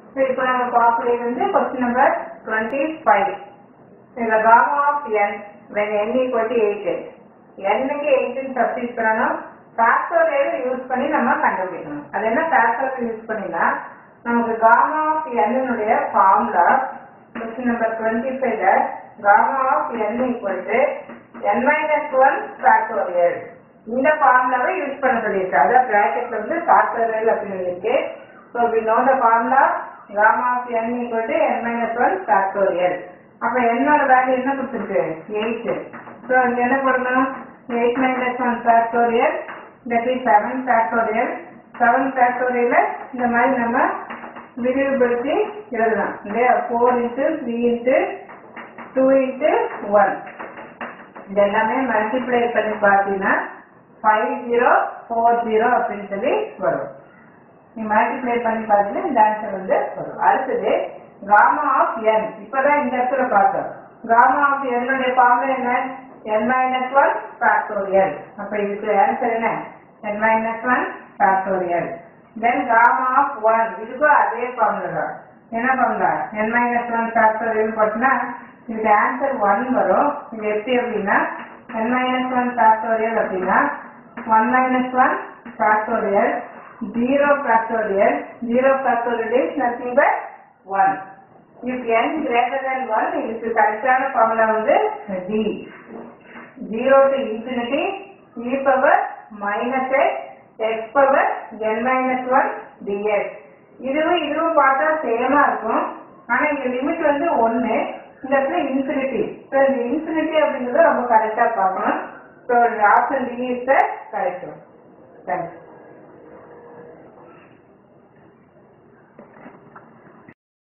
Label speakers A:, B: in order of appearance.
A: so இப்போ நம்ம பார்க்கறது வந்து கொஸ்டின் நம்பர் டுவெண்ட்டி ஃபைவ் இந்த gamma of n when n equal to eight என்னுக்கு எயிட்னு சப்ஸ்டிட் பண்ணணும் ஃபேக்டோரியல் யூஸ் பண்ணி நம்ம கண்டுபிடிக்கணும் அது என்ன ஃபேக்டோரியல் யூஸ் பண்ணினா நமக்கு காமா ஆஃப் என்னுடைய ஃபார்முலா கொஸ்டின் நம்பர் டுவெண்ட்டி ஃபைவ்ல gamma of n equal to n minus one factorial இந்த ஃபார்முலாவை யூஸ் பண்ண சொல்லியிருக்கு அதான் பிராக்கெட்ல வந்து ஃபேக்டோரியல் அப்படின்னு இருக்கு so we know the formula gamma of n equal to n minus one factorial அப்ப என்னோட வேல்யூ என்ன கொடுத்துருக்கு எயிட் ஸோ இங்க என்ன பண்ணணும் eight minus one factorial that is seven factorial seven factorial இந்த மாதிரி நம்ம விரிவுபடுத்தி எழுதலாம் இல்லையா four into three into two into one இது எல்லாமே மல்டிப்ளை பண்ணி பார்த்தீங்கன்னா ஃபைவ் ஜீரோ ஃபோர் ஜீரோ அப்படின்னு சொல்லி வரும் நீ மல்டிப்ளை பண்ணி பார்த்தீங்கன்னா இந்த ஆன்சர் வந்து வரும் அடுத்தது காமா ஆஃப் என் இப்பதான் இந்த இடத்துல பார்த்தோம் காமா ஆஃப் என்னுடைய ஃபார்முலா என்ன என் மைனஸ் ஒன் ஃபேக்டோரியல் அப்ப இதுக்கு ஆன்சர் என்ன n minus one factorial then gamma of one இதுக்கும் அதே ஃபார்முலா தான் என்ன formula n minus one factorial போட்டுனா இதுக்கு ஆன்சர் ஒன் வரும் இது எப்படி அப்படின்னா என் மைனஸ் ஒன் ஃபேக்டோரியல் அப்படின்னா one minus one factorial zero factorial zero factorial is nothing but one if n greater than 1 இதுக்கு கரெக்டான ஃபார்முலா வந்து d 0 to infinity e power minus x x power n minus 1 dx இதுவும் இதுவும் பார்த்தா சேமா இருக்கும் ஆனா இங்க லிமிட் வந்து ஒன்னு இந்த இடத்துல இன்ஃபினிட்டி ஸோ இந்த இன்ஃபினிட்டி அப்படிங்கறத ரொம்ப கரெக்டா பார்க்கணும் so option D is the correct thanks